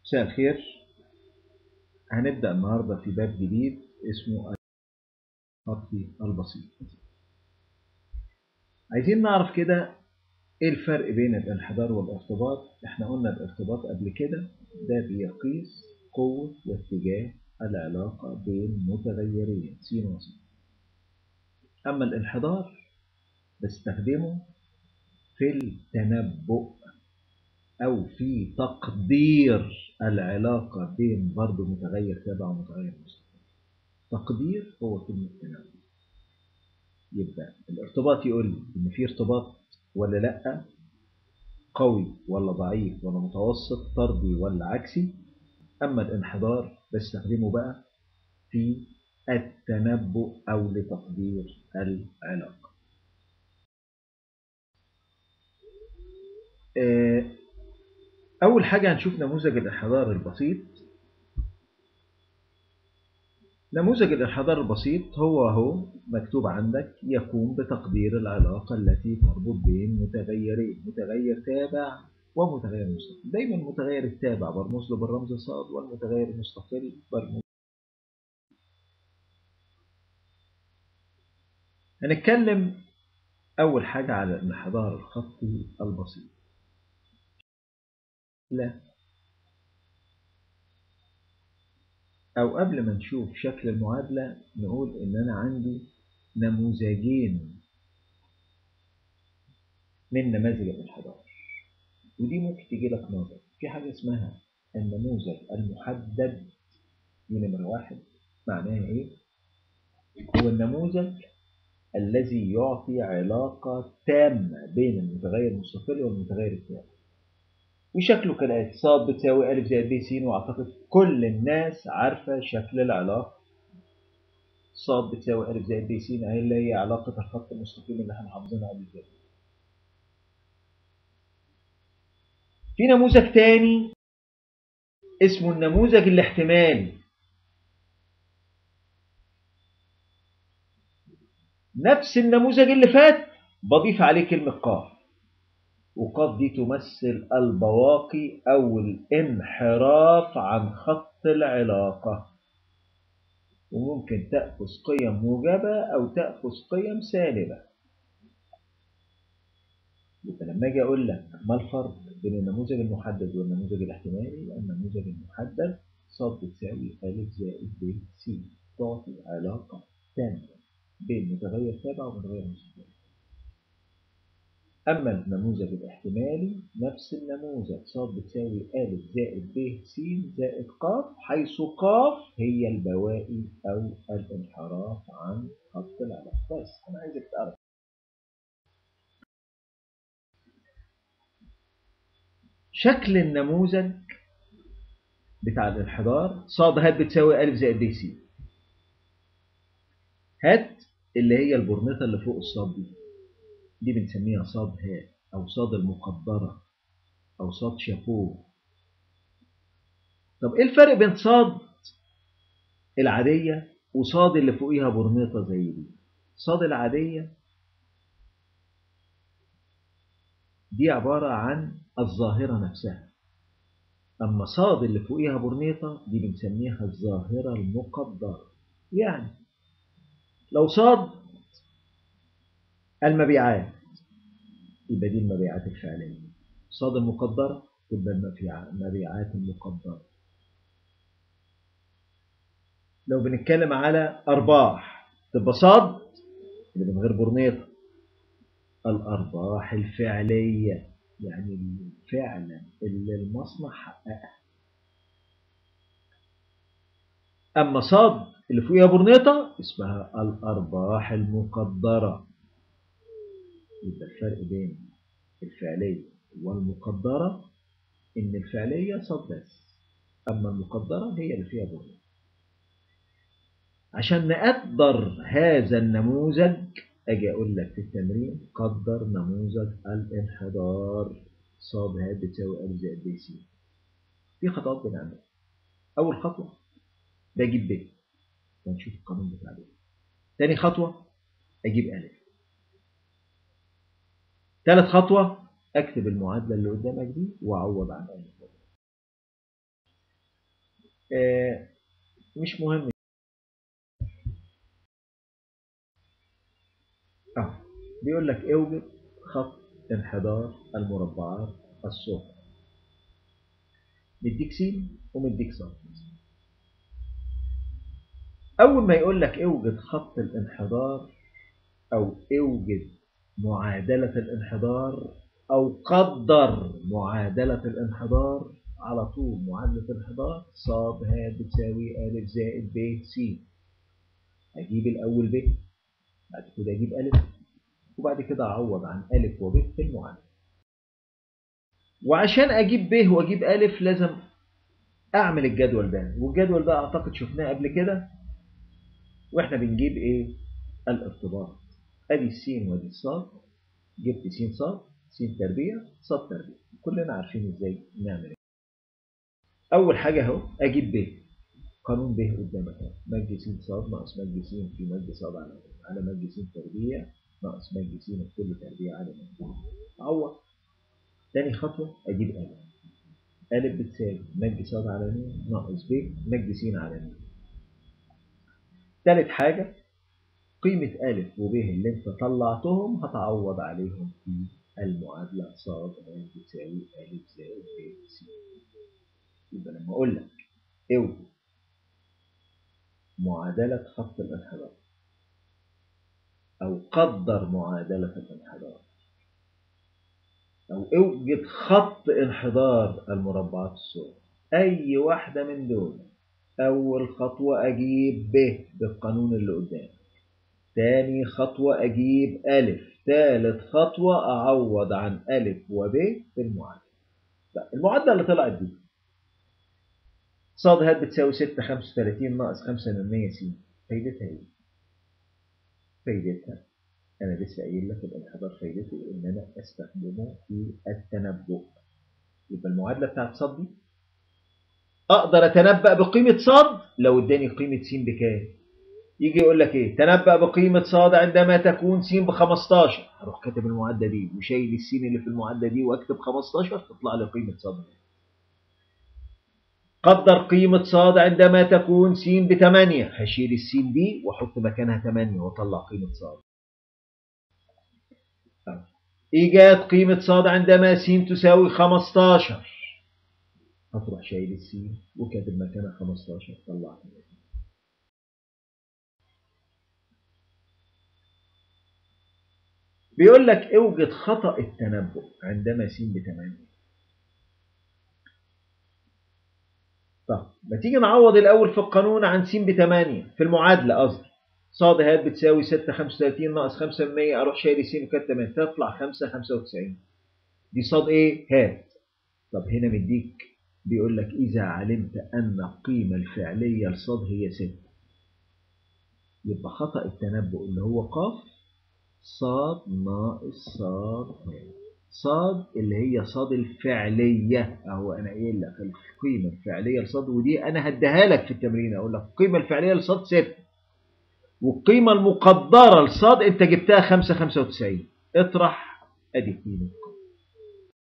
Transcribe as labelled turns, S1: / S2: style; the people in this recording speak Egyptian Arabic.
S1: مساء الخير هنبدأ النهاردة في باب جديد اسمه الخطي البسيط عايزين نعرف كده ايه الفرق بين الانحدار والارتباط احنا قلنا الارتباط قبل كده ده بيقيس قوة واتجاه العلاقة بين متغيرين س وص أما الانحدار بستخدمه في التنبؤ أو في تقدير العلاقة بين برضه متغير تابع ومتغير مستقل تقدير هو كلمة تنبؤ يبقى الارتباط يقول لي إن في ارتباط ولا لأ قوي ولا ضعيف ولا متوسط طردي ولا عكسي أما الانحدار بستخدمه بقى في التنبؤ أو لتقدير العلاقة أول حاجة هنشوف نموذج الانحدار البسيط نموذج الانحدار البسيط هو هو مكتوب عندك يقوم بتقدير العلاقة التي تربط بين متغيرين متغير تابع ومتغير مستقل دايما المتغير التابع برمز له بالرمز صاد والمتغير المستقل برمز هنتكلم أول حاجة على الانحدار الخطي البسيط لا أو قبل ما نشوف شكل المعادلة نقول إن أنا عندي نموذجين من نماذج الانحدار ودي ممكن تيجي لك نظر في حاجة اسمها النموذج المحدد دي نمرة واحد معناها إيه؟ هو النموذج الذي يعطي علاقة تامة بين المتغير المستقل والمتغير التابع وشكله كالآتي صاد بتساوي أ زائد ب س وأعتقد كل الناس عارفة شكل العلاقة صاد بتساوي أ زائد ب س أهي اللي هي علاقة الخط المستقيم اللي احنا حافظينها قبل كده في نموذج تاني اسمه النموذج الاحتمالي نفس النموذج اللي فات بضيف عليه كلمة قاف وقد دي تمثل البواقي أو الانحراف عن خط العلاقة وممكن تأخذ قيم موجبة أو تأخذ قيم سالبة يبقى لما أجي أقول لك ما الفرق بين النموذج المحدد والنموذج الاحتمالي النموذج المحدد ص بتساوي أ زائد ب س تعطي علاقة تامة بين متغير تابع ومتغير مستقل أما النموذج الاحتمالي نفس النموذج ص بتساوي أ زائد ب س زائد ق حيث ق هي البواقي أو الانحراف عن خط العلاقة بس أنا عايزك تعرف شكل النموذج بتاع الانحدار ص هات بتساوي أ زائد ب س هات اللي هي البرنيطة اللي فوق الصاد دي دي بنسميها صاد هاء أو صاد المقدرة أو صاد شابوه طب إيه الفرق بين صاد العادية وصاد اللي فوقيها برنيطة زي دي صاد العادية دي عبارة عن الظاهرة نفسها أما صاد اللي فوقيها برنيطة دي بنسميها الظاهرة المقدرة يعني لو صاد المبيعات يبقى دي المبيعات الفعلية صاد المقدرة تبقى المبيعات المقدرة لو بنتكلم على أرباح تبقى صاد اللي من غير برنيطة الأرباح الفعلية يعني فعلا اللي المصنع حققها أما صاد اللي فوقيها برنيطة اسمها الأرباح المقدرة يبقى الفرق بين الفعلية والمقدرة إن الفعلية صاد بس أما المقدرة هي اللي فيها برنيطة عشان نقدر هذا النموذج أجي أقول لك في التمرين قدر نموذج الانحدار صاد هات بتساوي أ زائد ب س في خطوات بنعملها أول خطوة بجيب ب ونشوف القانون بتاع ب تاني خطوة أجيب أ ثالث خطوة أكتب المعادلة اللي قدامك دي وأعوض عن أي آه مش مهم اه بيقول لك اوجد خط انحدار المربعات الصغرى مديك س ومديك ص أول ما يقول لك اوجد خط الانحدار أو اوجد معادلة الانحدار أو قدر معادلة الانحدار على طول معادلة الانحدار ص ه بتساوي أ زائد ب س أجيب الأول ب بعد كده أجيب أ وبعد كده أعوض عن أ وب في المعادلة وعشان أجيب ب وأجيب أ لازم أعمل الجدول ده والجدول ده أعتقد شفناه قبل كده وإحنا بنجيب إيه الارتباط أدي السين وأدي الصاد جبت س ص س تربيع ص تربيع كلنا عارفين إزاي نعمل إيه أول حاجة أهو أجيب ب قانون ب قدامك اهو مج س ص ناقص مج س في مج ص على على مج س تربيع ناقص مج س في كل تربيع على مج عوض تاني خطوة أجيب أ أ بتساوي مج ص على ن ناقص ب مج س على ن تالت حاجة قيمة أ وب اللي أنت طلعتهم هتعوض عليهم في المعادلة ص ه بتساوي أ زائد ب س يبقى لما أقول لك اوجد معادلة خط الانحدار أو قدر معادلة الانحدار أو اوجد خط انحدار المربعات الصغرى أي واحدة من دول أول خطوة أجيب ب بالقانون اللي قدامي تاني خطوة أجيب أ تالت خطوة أعوض عن أ وب في المعادلة المعادلة اللي طلعت دي ص ه بتساوي 6 35 ناقص 5 من 100 س فايدتها ايه؟ فايدتها انا لسه قايل لك الانحدار فايدته ان انا استخدمه في التنبؤ يبقى المعادله بتاعت ص دي اقدر اتنبأ بقيمه ص لو اداني قيمه س بكام؟ يجي يقول لك ايه؟ تنبأ بقيمه ص عندما تكون س ب 15 اروح كاتب المعادله دي وشايل السين اللي في المعادله دي واكتب 15 تطلع لي قيمه ص قدر قيمة ص عندما تكون س بثمانية هشيل السين دي واحط مكانها 8 واطلع قيمة ص إيجاد قيمة ص عندما س تساوي 15 هتروح شايل السين وكاتب مكانها 15 طلع بيقول لك اوجد خطأ التنبؤ عندما س بثمانية طب ما تيجي نعوض الأول في القانون عن س بثمانية في المعادلة قصدي ص ه بتساوي 6 35 ناقص 5 من 100 أروح شايل س وكانت 8 تطلع 5 95 دي ص إيه؟ ه طب هنا مديك بيقول لك إذا علمت أن القيمة الفعلية لصاد هي 6 يبقى خطأ التنبؤ اللي هو ق صاد ناقص صاد ه صاد اللي هي صاد الفعلية أهو أنا قايل لك القيمة الفعلية لصاد ودي أنا هديها لك في التمرين أقول لك القيمة الفعلية لصاد 6 والقيمة المقدرة لصاد أنت جبتها 5 95 اطرح أدي قيمة